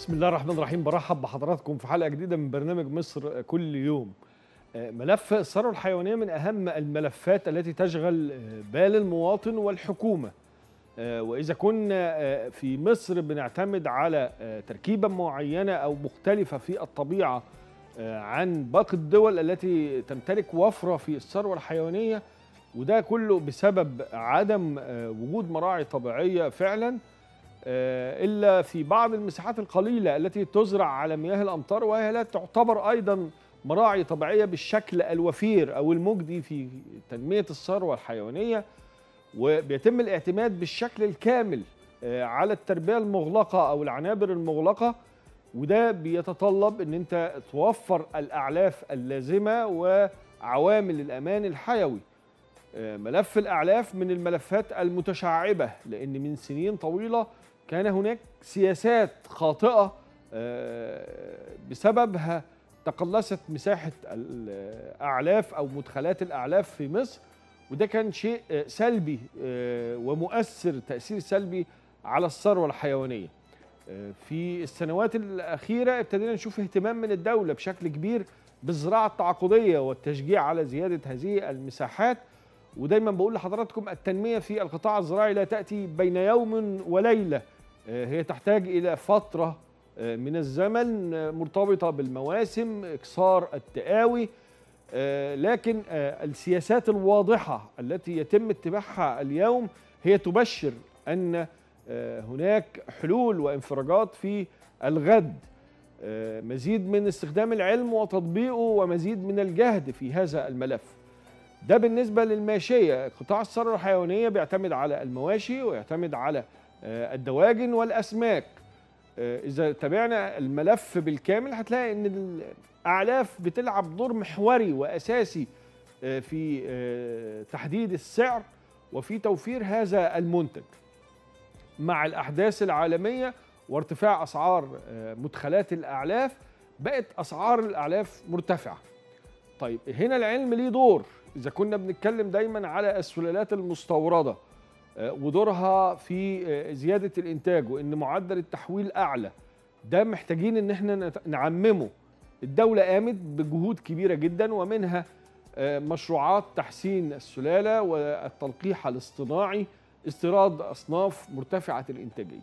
بسم الله الرحمن الرحيم برحب بحضراتكم في حلقه جديده من برنامج مصر كل يوم آه، ملف الثروه الحيوانيه من اهم الملفات التي تشغل آه، بال المواطن والحكومه آه، واذا كنا آه، في مصر بنعتمد على آه، تركيبه معينه او مختلفه في الطبيعه آه، عن باقي الدول التي تمتلك وفره في الثروه الحيوانيه وده كله بسبب عدم آه، وجود مراعي طبيعيه فعلا آه، الا في بعض المساحات القليله التي تزرع على مياه الامطار وهي لا تعتبر ايضا مراعي طبيعيه بالشكل الوفير او المجدي في تنميه الثروه الحيوانيه وبيتم الاعتماد بالشكل الكامل آه، على التربيه المغلقه او العنابر المغلقه وده بيتطلب ان انت توفر الاعلاف اللازمه وعوامل الامان الحيوي آه، ملف الاعلاف من الملفات المتشعبه لان من سنين طويله كان هناك سياسات خاطئه آه، بسببها تقلصت مساحه الاعلاف او مدخلات الاعلاف في مصر وده كان شيء آه، سلبي آه، ومؤثر تاثير سلبي على الثروه الحيوانيه آه، في السنوات الاخيره ابتدينا نشوف اهتمام من الدوله بشكل كبير بالزراعه التعاقديه والتشجيع على زياده هذه المساحات ودايما بقول لحضراتكم التنميه في القطاع الزراعي لا تاتي بين يوم وليله آه، هي تحتاج الى فتره آه، من الزمن آه، مرتبطه بالمواسم اكسار التقاوي آه، لكن آه، السياسات الواضحه التي يتم اتباعها اليوم هي تبشر ان آه، هناك حلول وانفراجات في الغد آه، مزيد من استخدام العلم وتطبيقه ومزيد من الجهد في هذا الملف ده بالنسبة للماشية قطاع الثروة الحيوانية بيعتمد على المواشي ويعتمد على آه، الدواجن والأسماك آه، إذا تابعنا الملف بالكامل هتلاقي إن الأعلاف بتلعب دور محوري وأساسي آه، في آه، تحديد السعر وفي توفير هذا المنتج مع الأحداث العالمية وارتفاع أسعار آه، مدخلات الأعلاف بقت أسعار الأعلاف مرتفعة طيب هنا العلم ليه دور اذا كنا بنتكلم دايما على السلالات المستورده آه، ودورها في آه، زياده الانتاج وان معدل التحويل اعلى ده محتاجين ان احنا نت- نعممه الدوله قامت بجهود كبيره جدا ومنها آه، مشروعات تحسين السلاله والتلقيح الاصطناعي استيراد اصناف مرتفعه الانتاجيه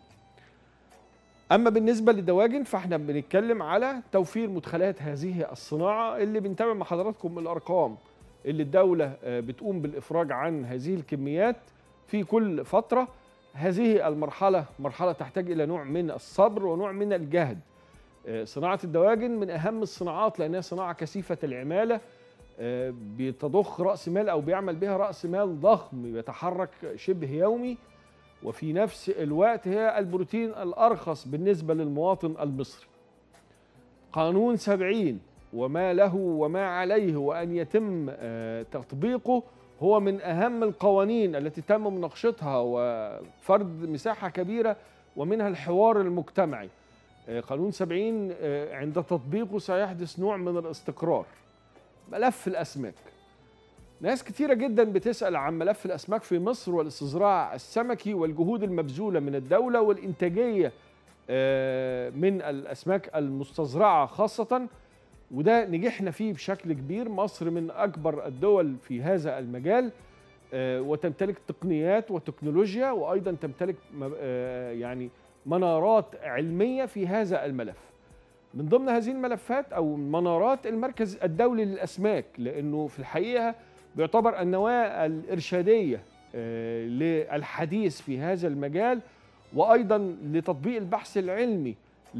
اما بالنسبه للدواجن فاحنا بنتكلم على توفير مدخلات هذه الصناعه اللي بنتابع مع حضراتكم الارقام اللي الدوله آه، بتقوم بالافراج عن هذه الكميات في كل فتره هذه المرحله مرحله تحتاج الى نوع من الصبر ونوع من الجهد آه، صناعه الدواجن من اهم الصناعات لانها صناعه كثيفه العماله آه، بتضخ راس مال او بيعمل بها راس مال ضخم يتحرك شبه يومي وفي نفس الوقت هي البروتين الأرخص بالنسبة للمواطن المصري قانون سبعين وما له وما عليه وأن يتم آه، تطبيقه هو من أهم القوانين التي تم مناقشتها وفرض مساحة كبيرة ومنها الحوار المجتمعي آه، قانون سبعين آه، عند تطبيقه سيحدث نوع من الاستقرار ملف الأسماك ناس كتيرة جدا بتسأل عن ملف الأسماك في مصر والاستزراع السمكي والجهود المبذولة من الدولة والإنتاجية آه، من الأسماك المستزرعة خاصة وده نجحنا فيه بشكل كبير مصر من أكبر الدول في هذا المجال آه، وتمتلك تقنيات وتكنولوجيا وأيضا تمتلك م- آه، يعني منارات علمية في هذا الملف من ضمن هذه الملفات او منارات المركز الدولي للاسماك لانه في الحقيقه بيعتبر النواه الارشاديه آه، للحديث في هذا المجال وايضا لتطبيق البحث العلمي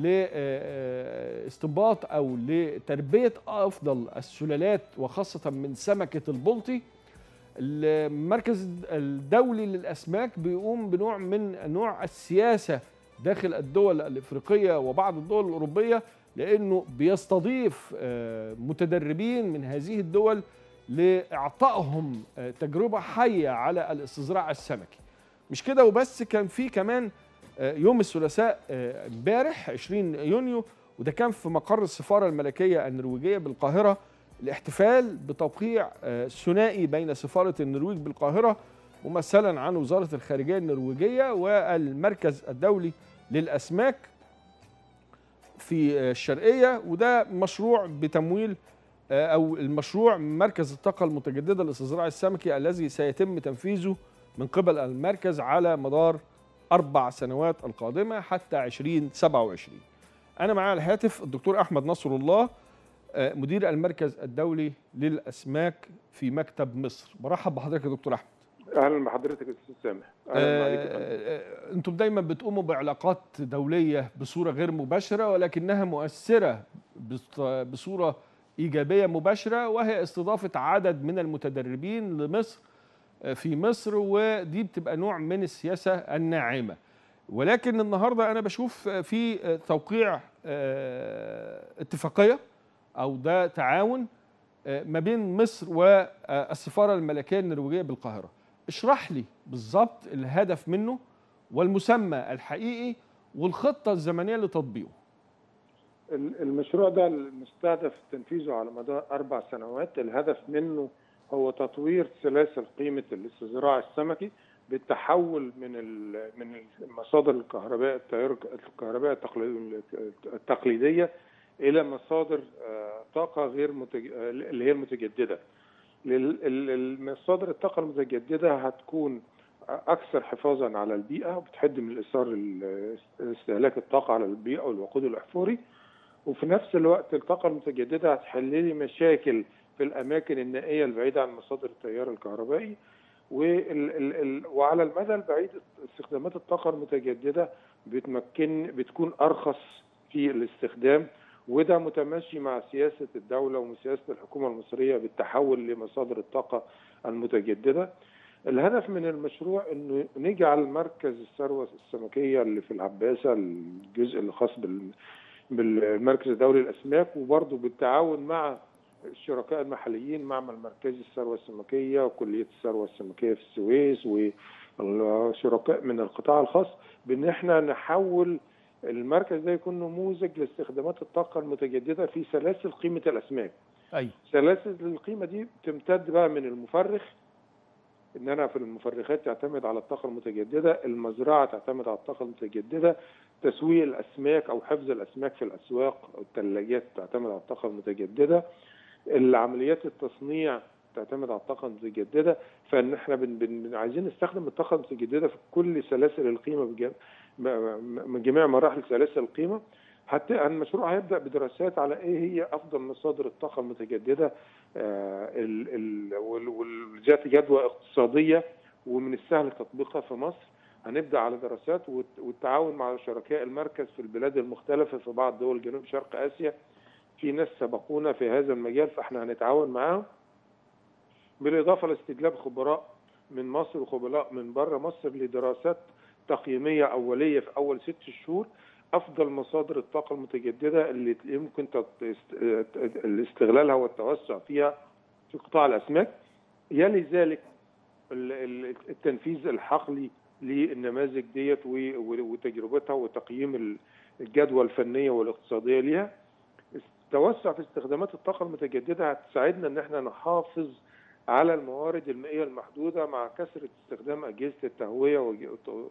لاستنباط او لتربيه افضل السلالات وخاصه من سمكه البلطي المركز الدولي للاسماك بيقوم بنوع من نوع السياسه داخل الدول الافريقيه وبعض الدول الاوروبيه لانه بيستضيف آه، متدربين من هذه الدول لاعطائهم آه، تجربه حيه على الاستزراع السمكي مش كده وبس كان في كمان آه، يوم الثلاثاء آه، امبارح 20 يونيو وده كان في مقر السفاره الملكيه النرويجيه بالقاهره الاحتفال بتوقيع آه، ثنائي بين سفاره النرويج بالقاهره ممثلا عن وزاره الخارجيه النرويجيه والمركز الدولي للاسماك في الشرقيه وده مشروع بتمويل آه، او المشروع مركز الطاقه المتجدده للاستزراع السمكي الذي سيتم تنفيذه من قبل المركز على مدار اربع سنوات القادمه حتى 2027 انا معايا على الهاتف الدكتور احمد نصر الله آه، مدير المركز الدولي للاسماك في مكتب مصر برحب بحضرتك يا دكتور احمد اهلا بحضرتك يا استاذ سامح اهلا عليك يا فندم. آه، انتم دايما بتقوموا بعلاقات دوليه بصوره غير مباشره ولكنها مؤثره بص- بصوره ايجابيه مباشره وهي استضافه عدد من المتدربين لمصر آه، في مصر ودي بتبقى نوع من السياسه الناعمه ولكن النهارده انا بشوف آه، في آه، توقيع آه، اتفاقيه او ده تعاون آه، ما بين مصر والسفاره الملكيه النرويجيه بالقاهره اشرح لي بالظبط الهدف منه والمسمى الحقيقي والخطه الزمنيه لتطبيقه ال- المشروع ده المستهدف تنفيذه على مدار اربع سنوات الهدف منه هو تطوير سلاسل قيمه الاستزراع السمكي بالتحول من ال- من المصادر الكهرباء التيار الكهرباء التقليد- التقليديه الى مصادر آه، طاقه غير متج... آه، اللي هي المتجدده لل- ال- المصادر الطاقه المتجدده هتكون اكثر حفاظا على البيئه وبتحد من الاثار ال- استهلاك الطاقه على البيئه والوقود الاحفوري وفي نفس الوقت الطاقه المتجدده هتحل لي مشاكل في الاماكن النائيه البعيده عن مصادر التيار الكهربائي وال ال ال وعلى المدى البعيد استخدامات الطاقه المتجدده بتمكن بتكون ارخص في الاستخدام وده متماشي مع سياسه الدوله وسياسه الحكومه المصريه بالتحول لمصادر الطاقه المتجدده الهدف من المشروع انه نجعل مركز الثروه السمكيه اللي في العباسه الجزء اللي خاص بال بالمركز الدولي للاسماك وبرضه بالتعاون مع الشركاء المحليين معمل مركزي الثروه السمكيه وكليه الثروه السمكيه في السويس والشركاء من القطاع الخاص بان احنا نحول المركز ده يكون نموذج لاستخدامات الطاقه المتجدده في سلاسل قيمه الاسماك. ايوه سلاسل القيمه دي تمتد بقى من المفرخ ان انا في المفرخات تعتمد على الطاقه المتجدده، المزرعه تعتمد على الطاقه المتجدده، تسويق الاسماك او حفظ الاسماك في الاسواق والثلاجات تعتمد على الطاقه المتجدده، العمليات التصنيع تعتمد على الطاقه المتجدده، فان احنا بن بن عايزين نستخدم الطاقه المتجدده في كل سلاسل القيمه بجم... من جميع مراحل سلاسل القيمه حتى المشروع هيبدا بدراسات على ايه هي افضل مصادر الطاقه المتجدده آه، ال- ال- وال- والذات جدوى اقتصاديه ومن السهل تطبيقها في مصر هنبدا على دراسات والت- والتعاون مع شركاء المركز في البلاد المختلفه في بعض دول جنوب شرق اسيا في ناس سبقونا في هذا المجال فاحنا هنتعاون معاهم بالاضافه لاستجلاب خبراء من مصر وخبراء من بره مصر لدراسات تقييميه اوليه في اول ست شهور افضل مصادر الطاقه المتجدده اللي يمكن تت- است- استغلالها والتوسع فيها في قطاع الاسماك يلي ذلك ال- ال- التنفيذ الحقلي للنماذج ديت و- و- وتجربتها وتقييم ال- الجدوى الفنيه والاقتصاديه ليها التوسع في استخدامات الطاقه المتجدده هتساعدنا ان احنا نحافظ على الموارد المائيه المحدوده مع كثره استخدام اجهزه التهويه وج-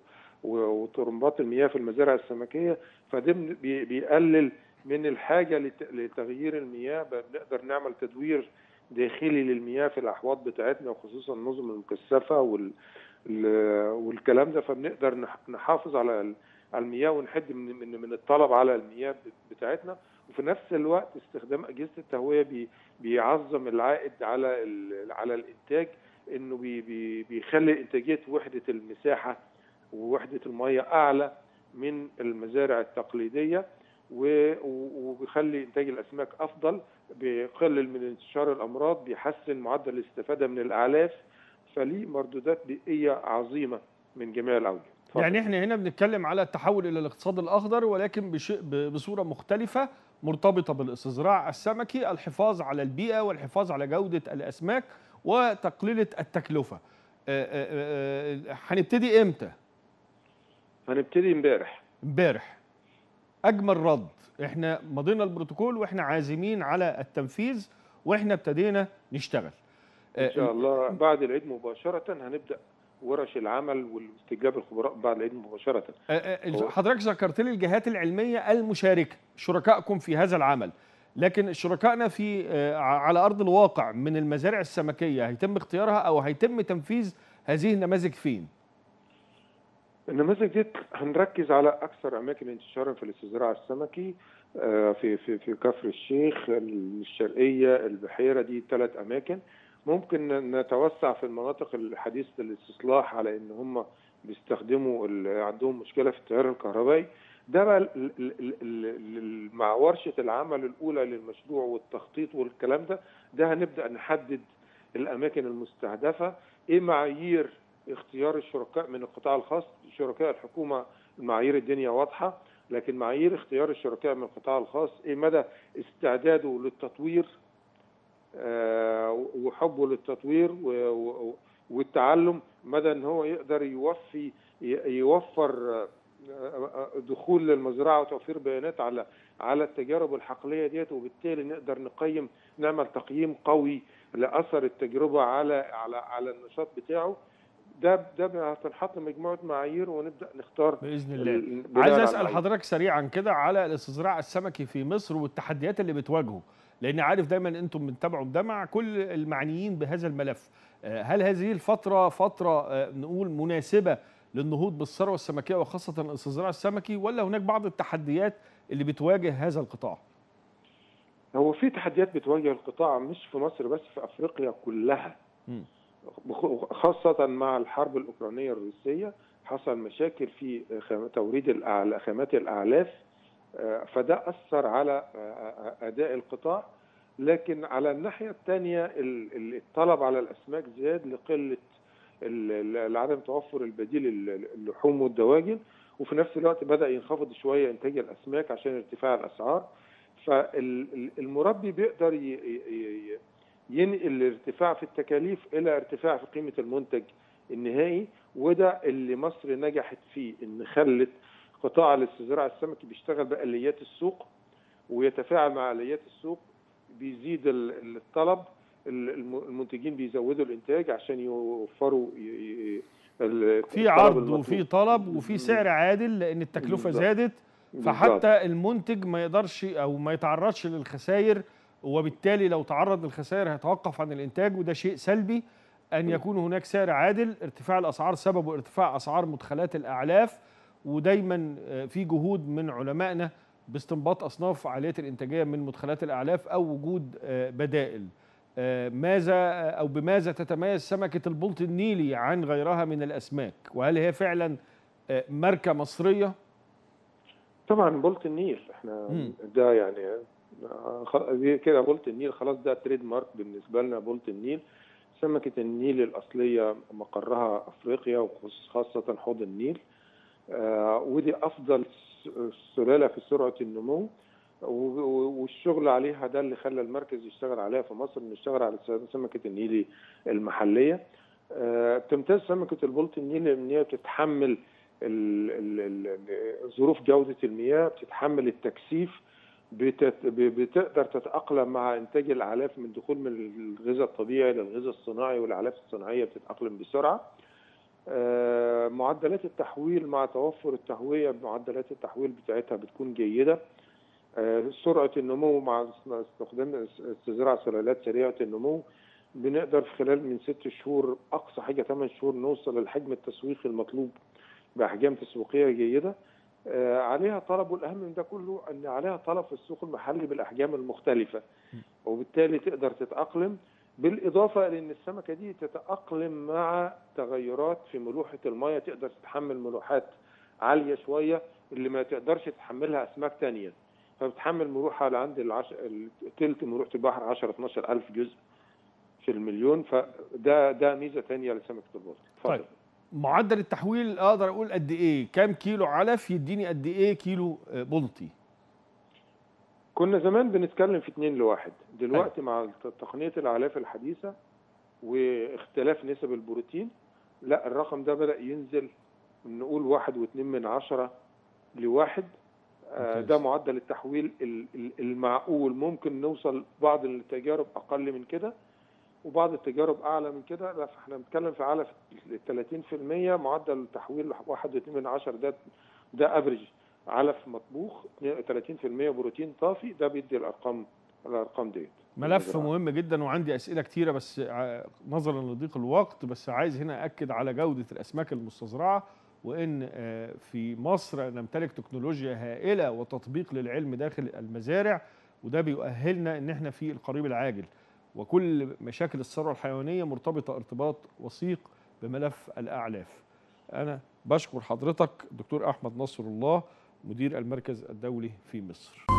وطرمبات المياه في المزارع السمكيه فده بن- بي- بيقلل من الحاجه لت- لتغيير المياه بنقدر نعمل تدوير داخلي للمياه في الاحواض بتاعتنا وخصوصا النظم المكثفه وال ال- والكلام ده فبنقدر نح- نحافظ على ال- على المياه ونحد من من من الطلب على المياه بت- بتاعتنا وفي نفس الوقت استخدام اجهزه التهويه بي بيعظم العائد على ال- على الانتاج انه بي بي بيخلي انتاجيه وحده المساحه ووحده الميه اعلى من المزارع التقليديه و- و- وبيخلي انتاج الاسماك افضل بيقلل من انتشار الامراض بيحسن معدل الاستفاده من الاعلاف فليه مردودات بيئيه عظيمه من جميع الاوجه اتفضل. يعني احنا هنا بنتكلم على التحول الى الاقتصاد الاخضر ولكن بش... ب- بصوره مختلفه مرتبطه بالاستزراع السمكي الحفاظ على البيئه والحفاظ على جوده الاسماك وتقليل التكلفه آه، آه، آه، هنبتدي امتى هنبتدي امبارح امبارح اجمل رد احنا مضينا البروتوكول واحنا عازمين على التنفيذ واحنا ابتدينا نشتغل ان شاء الله بعد العيد مباشره هنبدا ورش العمل واستجلاب الخبراء بعد العيد مباشره آه، آه، هو- حضرتك ذكرت لي الجهات العلميه المشاركه شركائكم في هذا العمل لكن شركائنا في آه، على ارض الواقع من المزارع السمكيه هيتم اختيارها او هيتم تنفيذ هذه النماذج فين؟ النماذج دي هنركز على اكثر اماكن انتشارا في الاستزراع السمكي آه، في في في كفر الشيخ الشرقيه البحيره دي ثلاث اماكن ممكن نتوسع في المناطق الحديثه الاستصلاح على ان هم بيستخدموا ال- عندهم مشكله في التيار الكهربائي ده بقى ال- ال- ال- ال- ال- مع ورشه العمل الاولى للمشروع والتخطيط والكلام ده ده هنبدا نحدد الاماكن المستهدفه ايه معايير اختيار الشركاء من القطاع الخاص شركاء الحكومه معايير الدنيا واضحه لكن معايير اختيار الشركاء من القطاع الخاص ايه مدى استعداده للتطوير آه، وحبه للتطوير و- و- والتعلم مدى ان هو يقدر يوفي ي- يوفر آه، آه، دخول للمزرعه وتوفير بيانات على على التجارب الحقليه ديت وبالتالي نقدر نقيم نعمل تقييم قوي لاثر التجربه على على على النشاط بتاعه ده ده هتنحط مجموعه معايير ونبدا نختار باذن الله ال- بناء عايز على اسال المعايير. حضرتك سريعا كده على الاستزراع السمكي في مصر والتحديات اللي بتواجهه لان عارف دايما انتم بتتابعوا ده مع كل المعنيين بهذا الملف آه، هل هذه الفتره فتره آه، نقول مناسبه للنهوض بالثروه السمكيه وخاصه الاستزراع السمكي ولا هناك بعض التحديات اللي بتواجه هذا القطاع هو في تحديات بتواجه القطاع مش في مصر بس في افريقيا كلها مم. بخ- خاصة مع الحرب الأوكرانية الروسية حصل مشاكل في خام- توريد الأعل- خامات الأعلاف آه، فده أثر على آه، أداء القطاع لكن على الناحية الثانية ال- ال- الطلب على الأسماك زاد لقلة ال- ال- عدم توفر البديل ال- اللحوم والدواجن وفي نفس الوقت بدأ ينخفض شوية إنتاج الأسماك عشان ارتفاع الأسعار فالمربي بيقدر ي- ي- ي- ينقل الارتفاع في التكاليف الى ارتفاع في قيمه المنتج النهائي وده اللي مصر نجحت فيه ان خلت قطاع الاستزراع السمكي بيشتغل باليات السوق ويتفاعل مع اليات السوق بيزيد ال- الطلب ال- الم- المنتجين بيزودوا الانتاج عشان يوفروا ي- ي- ال- في الطلب عرض المطلوب. وفي طلب وفي سعر عادل لان التكلفه بالظبط. زادت بالظبط. فحتى المنتج ما يقدرش او ما يتعرضش للخسائر وبالتالي لو تعرض للخسائر هيتوقف عن الانتاج وده شيء سلبي ان يكون هناك سعر عادل ارتفاع الاسعار سببه ارتفاع اسعار مدخلات الاعلاف ودايما آه، في جهود من علمائنا باستنباط اصناف عاليه الانتاجيه من مدخلات الاعلاف او وجود آه، بدائل آه، ماذا او بماذا تتميز سمكه البلط النيلي عن غيرها من الاسماك وهل هي فعلا آه، ماركه مصريه طبعا بولت النيل احنا مم. ده يعني آه، خ- دي كده بولت النيل خلاص ده تريد مارك بالنسبه لنا بولت النيل سمكه النيل الاصليه مقرها افريقيا وخاصه حوض النيل آه، ودي افضل س- سلاله في سرعه النمو و- و- والشغل عليها ده اللي خلى المركز يشتغل عليها في مصر نشتغل على س- سمكه النيل المحليه آه، بتمتاز سمكه البولت النيل ان هي بتتحمل ال- ال- ال- ظروف جودة المياه بتتحمل التكثيف بتت- ب- بتقدر تتأقلم مع إنتاج الأعلاف من دخول من الغذاء الطبيعي للغذاء الصناعي والأعلاف الصناعية بتتأقلم بسرعة آه، معدلات التحويل مع توفر التهوية معدلات التحويل بتاعتها بتكون جيدة آه، سرعة النمو مع استخدام استزراع سلالات سريعة النمو بنقدر في خلال من ست شهور أقصى حاجة ثمان شهور نوصل للحجم التسويقي المطلوب باحجام تسويقيه جيده آه، عليها طلب والاهم من ده كله ان عليها طلب في السوق المحلي بالاحجام المختلفه وبالتالي تقدر تتاقلم بالاضافه لان السمكه دي تتاقلم مع تغيرات في ملوحه الميه تقدر تتحمل ملوحات عاليه شويه اللي ما تقدرش تتحملها اسماك تانية فبتحمل ملوحه على عند العش... تلت ملوحه البحر 10 12 الف جزء في المليون فده ده ميزه تانية لسمكه البلط اتفضل. طيب. معدل التحويل اقدر اقول قد ايه كام كيلو علف يديني قد ايه كيلو آه، بلطي كنا زمان بنتكلم في اتنين لواحد دلوقتي مع تقنية الأعلاف الحديثة واختلاف نسب البروتين لا الرقم ده بدأ ينزل نقول واحد واتنين من عشرة لواحد آه، ممتاز. ده معدل التحويل ال- ال- المعقول ممكن نوصل بعض التجارب أقل من كده وبعض التجارب اعلى من كده لا فاحنا بنتكلم في علف 30% معدل تحويل 1.2 ده ده افريج علف مطبوخ 30% بروتين طافي ده بيدي الارقام الارقام ديت ملف مهم جدا وعندي اسئله كتيره بس ع- نظرا لضيق الوقت بس عايز هنا اكد على جوده الاسماك المستزرعه وان آه، في مصر نمتلك تكنولوجيا هائله وتطبيق للعلم داخل المزارع وده بيؤهلنا ان احنا في القريب العاجل وكل مشاكل الثروه الحيوانيه مرتبطه ارتباط وثيق بملف الاعلاف. انا بشكر حضرتك دكتور احمد نصر الله مدير المركز الدولي في مصر.